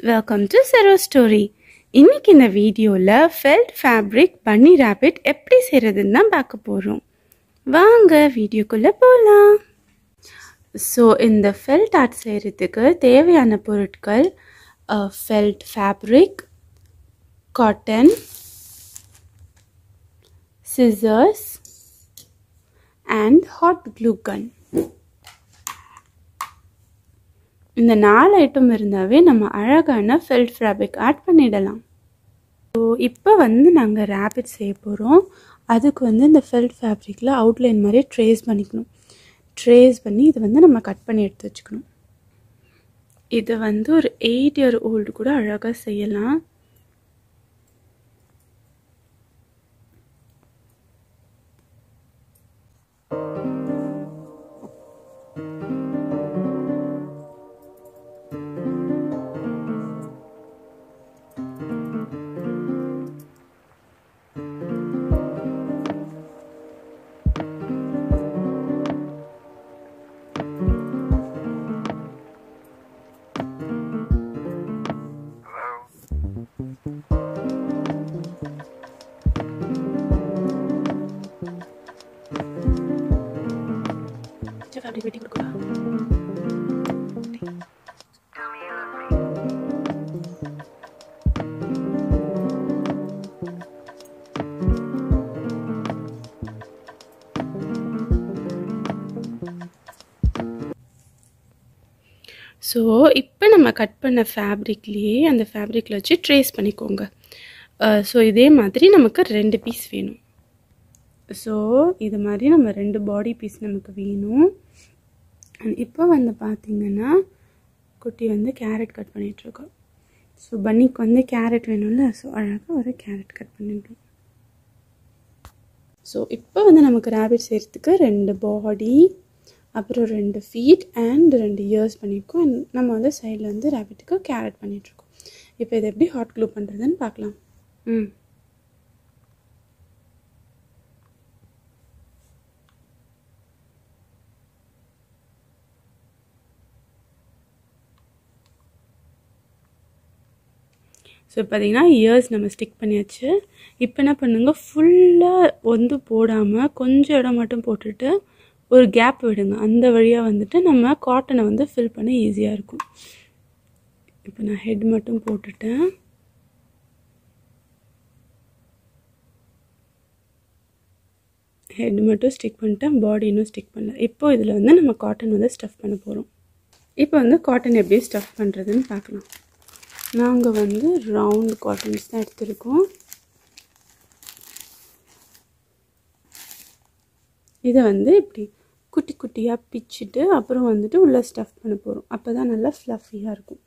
welcome to zero story இன்னைக்கு இந்த வீடியோவில் ஃபெல்ட் ஃபேப்ரிக் பன்னி ரேபிட் எப்படி செய்கிறதுன்னு தான் பார்க்க போகிறோம் வாங்க வீடியோக்குள்ளே போகலாம் ஸோ இந்த ஃபெல்ட் ஆர்ட் செய்கிறதுக்கு தேவையான பொருட்கள் felt fabric cotton scissors and hot glue gun இந்த நாலு ஐட்டம் இருந்தாவே நம்ம அழகான ஃபெல்ட் ஃபேப்ரிக் ஆட் பண்ணிடலாம் ஸோ இப்போ வந்து நாங்கள் ரேபிட் செய்ய போகிறோம் அதுக்கு வந்து இந்த ஃபெல்ட் ஃபேப்ரிக்கில் அவுட்லைன் மாதிரி ட்ரேஸ் பண்ணிக்கணும் ட்ரேஸ் பண்ணி இதை வந்து நம்ம கட் பண்ணி எடுத்து வச்சுக்கணும் இது வந்து ஒரு எயிட் இயர் ஓல்டு கூட அழகாக செய்யலாம் ஃபேப்ரிக் வெட்டி கொடுக்கலாம் ஸோ இப்போ நம்ம கட் பண்ண ஃபேப்ரிக்லேயே அந்த ஃபேப்ரிக்கில் வச்சு ட்ரேஸ் பண்ணிக்கோங்க ஸோ இதே மாதிரி நமக்கு ரெண்டு பீஸ் வேணும் ஸோ இது மாதிரி நம்ம ரெண்டு பாடி பீஸ் நமக்கு வேணும் இப்போ வந்து பார்த்திங்கன்னா குட்டி வந்து கேரட் கட் பண்ணிகிட்ருக்கோம் ஸோ பன்னிக்கு வந்து கேரட் வேணும்ல ஸோ அழகாக ஒரு கேரட் கட் பண்ணிடுறோம் ஸோ இப்போ வந்து நமக்கு ரேபிட் செய்கிறதுக்கு ரெண்டு பாடி அப்புறம் ரெண்டு ஃபீட் அண்ட் ரெண்டு இயர்ஸ் பண்ணியிருக்கோம் அண்ட் நம்ம வந்து சைடில் வந்து ரேபிட்டுக்கு கேரட் பண்ணிகிட்ருக்கோம் இப்போ இதை எப்படி ஹாட் க்ளூ பண்ணுறதுன்னு பார்க்கலாம் ம் ஸோ பார்த்தீங்கன்னா இயர்ஸ் நம்ம ஸ்டிக் பண்ணியாச்சு இப்போ என்ன பண்ணுங்க ஃபுல்லாக வந்து போடாமல் கொஞ்சம் இடம் மட்டும் போட்டுட்டு ஒரு கேப் விடுங்க அந்த வழியாக வந்துட்டு நம்ம காட்டனை வந்து ஃபில் பண்ண ஈஸியாக இருக்கும் இப்போ நான் ஹெட் மட்டும் போட்டுட்டேன் ஹெட் மட்டும் ஸ்டிக் பண்ணிட்டேன் பாடி இன்னும் ஸ்டிக் பண்ணல இப்போ இதில் வந்து நம்ம காட்டன் வந்து ஸ்டஃப் பண்ண போகிறோம் இப்போ வந்து காட்டன் எப்படி ஸ்டஃப் பண்ணுறதுன்னு பார்க்கலாம் நாங்கள் வந்து ரவுண்ட் காட்டன்ஸ் தான் எடுத்திருக்கோம் இதை வந்து இப்படி குட்டி குட்டியாக பிச்சுட்டு அப்புறம் வந்துட்டு உள்ளே ஸ்டஃப் பண்ண போகிறோம் அப்போ தான் நல்லா ஃப்ளஃபியாக இருக்கும்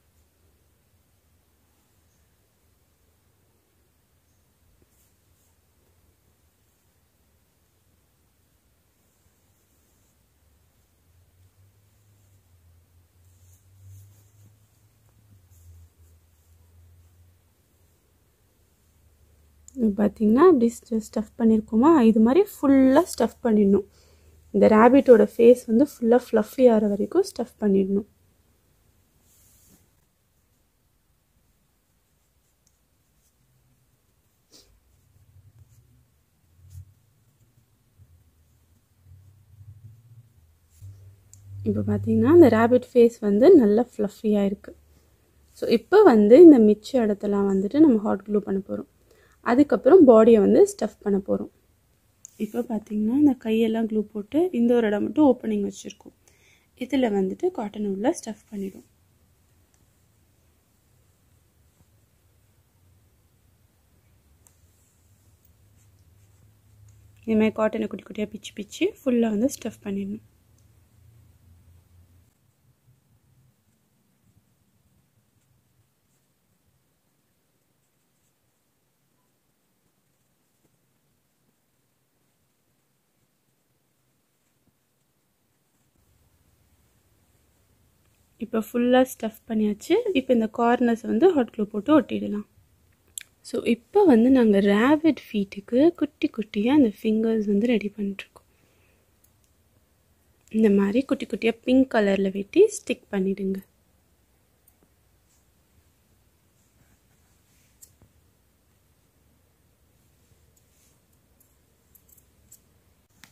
பார்த்திங்கன்னா இப்படி ஸ்டஃப் பண்ணியிருக்கோமா இது மாதிரி ஃபுல்லாக ஸ்டஃப் பண்ணிடணும் இந்த ரேபிட்டோட ஃபேஸ் வந்து ஃபுல்லாக ஃப்ளஃபி ஆகிற வரைக்கும் ஸ்டஃப் பண்ணிடணும் இப்போ பார்த்தீங்கன்னா இந்த ரேபிட் ஃபேஸ் வந்து நல்லா ஃப்ளஃபியாக இருக்குது ஸோ இப்போ வந்து இந்த மிச்ச இடத்தெல்லாம் வந்துட்டு நம்ம ஹாட் க்ளூ பண்ண போகிறோம் அதுக்கப்புறம் பாடியை வந்து ஸ்டஃப் பண்ண போகிறோம் இப்போ பார்த்திங்கன்னா இந்த கையெல்லாம் க்ளூ போட்டு இந்த ஒரு இடம் மட்டும் ஓப்பனிங் வச்சுருக்கோம் இதில் வந்துட்டு காட்டன் உள்ள ஸ்டஃப் பண்ணிடும் இதுமாதிரி காட்டனை குட்டி குட்டியாக பிச்சு பிச்சு ஃபுல்லாக வந்து ஸ்டஃப் பண்ணிடணும் இப்போ ஃபுல்லாக ஸ்டஃப் பண்ணியாச்சு இப்போ இந்த கார்னர்ஸ் வந்து ஹாட் க்ளூ போட்டு ஒட்டிடலாம் ஸோ இப்போ வந்து நாங்கள் ரேபிட் ஃபீட்டுக்கு குட்டி குட்டியாக அந்த ஃபிங்கர்ஸ் வந்து ரெடி பண்ணிட்டுருக்கோம் இந்த மாதிரி குட்டி குட்டியாக பிங்க் கலரில் வெட்டி ஸ்டிக் பண்ணிடுங்க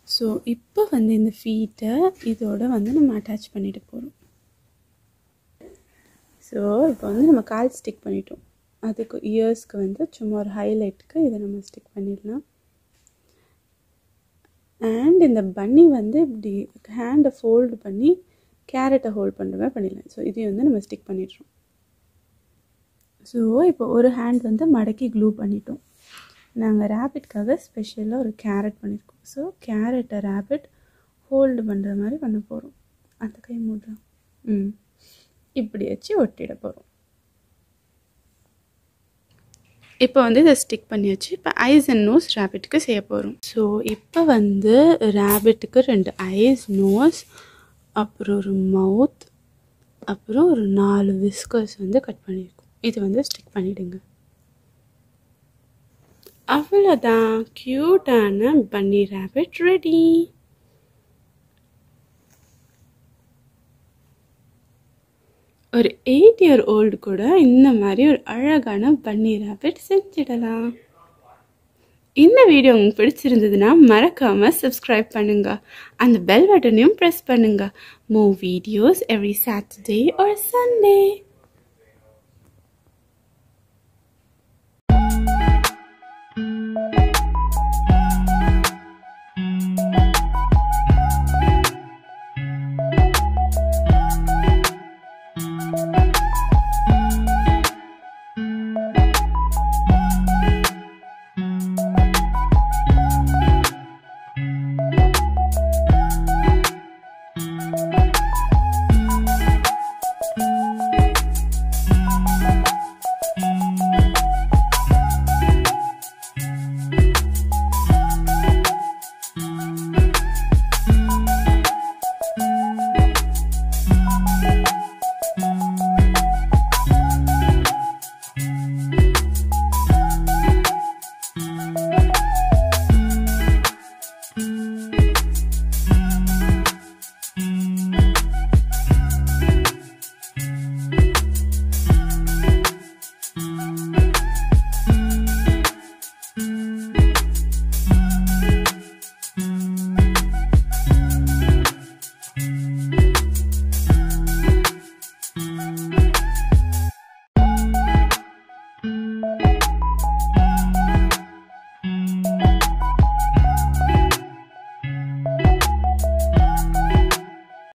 ஸோ இப்போ வந்து இந்த ஃபீட்டை இதோட வந்து நம்ம அட்டாச் பண்ணிட்டு போகிறோம் ஸோ இப்போ வந்து நம்ம கால் ஸ்டிக் பண்ணிட்டோம் அதுக்கு இயர்ஸ்க்கு வந்து சும்மா ஒரு ஹைலைட்டுக்கு இதை நம்ம ஸ்டிக் பண்ணிடலாம் அண்ட் இந்த பன்னி வந்து இப்படி ஹேண்டை ஃபோல்டு பண்ணி கேரட்டை ஹோல்ட் பண்ணுற மாதிரி பண்ணிடலாம் ஸோ இதையும் வந்து நம்ம ஸ்டிக் பண்ணிடுறோம் ஸோ இப்போ ஒரு ஹேண்ட் வந்து மடக்கி க்ளூ பண்ணிட்டோம் நாங்கள் ரேபிட்காக ஸ்பெஷலாக ஒரு கேரட் பண்ணியிருக்கோம் ஸோ கேரட்டை ரேபிட் ஹோல்டு பண்ணுற மாதிரி பண்ண போகிறோம் அந்த கை மூடலாம் ம் இப்படி வச்சு ஒட்டிட போகிறோம் இப்போ வந்து இதை ஸ்டிக் பண்ணியாச்சு இப்போ ஐஸ் அண்ட் நோஸ் ரேபிட்டுக்கு செய்ய போகிறோம் ஸோ இப்போ வந்து ரேபிட்டுக்கு ரெண்டு ஐஸ் நோஸ் அப்புறம் ஒரு மவுத் அப்புறம் ஒரு நாலு விஸ்கர்ஸ் வந்து கட் பண்ணியிருக்கோம் இது வந்து ஸ்டிக் பண்ணிவிடுங்க அவ்வளோதான் க்யூட்டான பன்னி ரேபிட் ரெடி ஒரு எயிட் இயர் ஓல்டு கூட இந்த மாதிரி ஒரு அழகான பன்னி ரேபிட் செஞ்சிடலாம் இந்த வீடியோ உங்களுக்கு பிடிச்சிருந்ததுன்னா மறக்காமல் சப்ஸ்கிரைப் பண்ணுங்க அந்த பெல் பட்டனையும் ப்ரெஸ் பண்ணுங்க மூ வீடியோஸ் எவ்ரி சாட்டர்டே ஒரு சண்டே